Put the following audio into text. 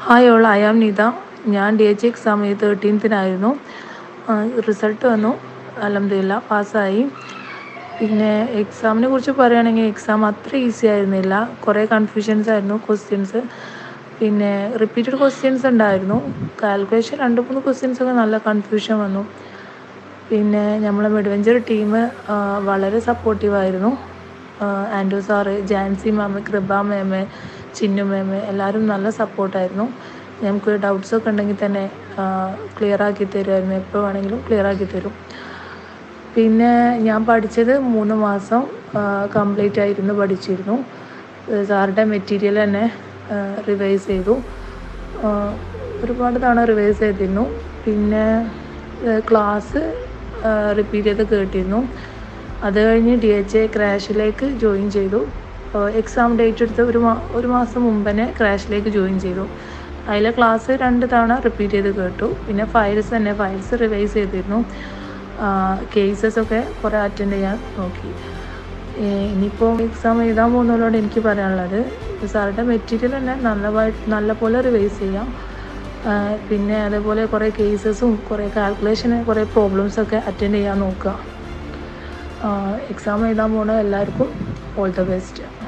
hi all I am Nitha ഞാൻ D H exam തേർട്ടീൻത്തിനായിരുന്നു result വന്നു അലഹമില്ല പാസ്സായി പിന്നെ എക്സാമിനെ കുറിച്ച് പറയുകയാണെങ്കിൽ എക്സാം അത്ര ഈസി ആയിരുന്നില്ല കുറേ കൺഫ്യൂഷൻസ് ആയിരുന്നു ക്വസ്റ്റ്യൻസ് പിന്നെ റിപ്പീറ്റഡ് ക്വസ്റ്റ്യൻസ് ഉണ്ടായിരുന്നു കാൽക്കുലേഷൻ രണ്ട് മൂന്ന് ക്വസ്റ്റ്യൻസ് ഒക്കെ നല്ല കൺഫ്യൂഷൻ വന്നു പിന്നെ നമ്മളെ മിഡ്വെഞ്ചർ ടീം വളരെ സപ്പോർട്ടീവായിരുന്നു Andrew sir Jancy ma'am Kripa ma'am Chinnu ma'am എല്ലാവരും നല്ല സപ്പോർട്ടായിരുന്നു നമുക്ക് ഡൗട്ട്സൊക്കെ ഉണ്ടെങ്കിൽ തന്നെ ക്ലിയർ ആക്കി തരുമായിരുന്നു എപ്പോൾ വേണമെങ്കിലും ക്ലിയർ ആക്കി തരും പിന്നെ ഞാൻ പഠിച്ചത് മൂന്ന് മാസം കംപ്ലീറ്റ് ആയിരുന്നു പഠിച്ചിരുന്നു സാറുടെ മെറ്റീരിയൽ തന്നെ റിവൈസ് ചെയ്തു ഒരുപാട് തവണ റിവൈസ് ചെയ്തിരുന്നു പിന്നെ ക്ലാസ് റിപ്പീറ്റ് ചെയ്ത് കേട്ടിരുന്നു അത് കഴിഞ്ഞ് ഡി എച്ച് എ ക്രാഷിലേക്ക് ജോയിൻ ചെയ്തു എക്സാം ഡേറ്റ് എടുത്ത് ഒരു മാ ഒരു മാസം മുമ്പ് തന്നെ ക്രാഷിലേക്ക് ജോയിൻ ചെയ്തു അതിലെ ക്ലാസ് രണ്ട് തവണ റിപ്പീറ്റ് ചെയ്ത് കേട്ടു പിന്നെ ഫയൽസ് തന്നെ ഫയൽസ് റിവൈസ് ചെയ്തിരുന്നു കേസസ് ഒക്കെ കുറേ അറ്റൻഡ് ചെയ്യാൻ നോക്കി ഇനിയിപ്പോൾ എക്സാം എഴുതാൻ പോകുന്നതിനോട് എനിക്ക് പറയാനുള്ളത് സാറുടെ മെറ്റീരിയൽ തന്നെ നല്ലതായിട്ട് നല്ല പോലെ റിവൈസ് ചെയ്യാം പിന്നെ അതേപോലെ കുറേ കേസസും കുറേ കാൽക്കുലേഷന് കുറേ പ്രോബ്ലംസൊക്കെ അറ്റൻഡ് ചെയ്യാൻ നോക്കുക എക്സാം എഴുതാൻ പോകുന്ന എല്ലാവർക്കും ഓൾ ദ ബെസ്റ്റ്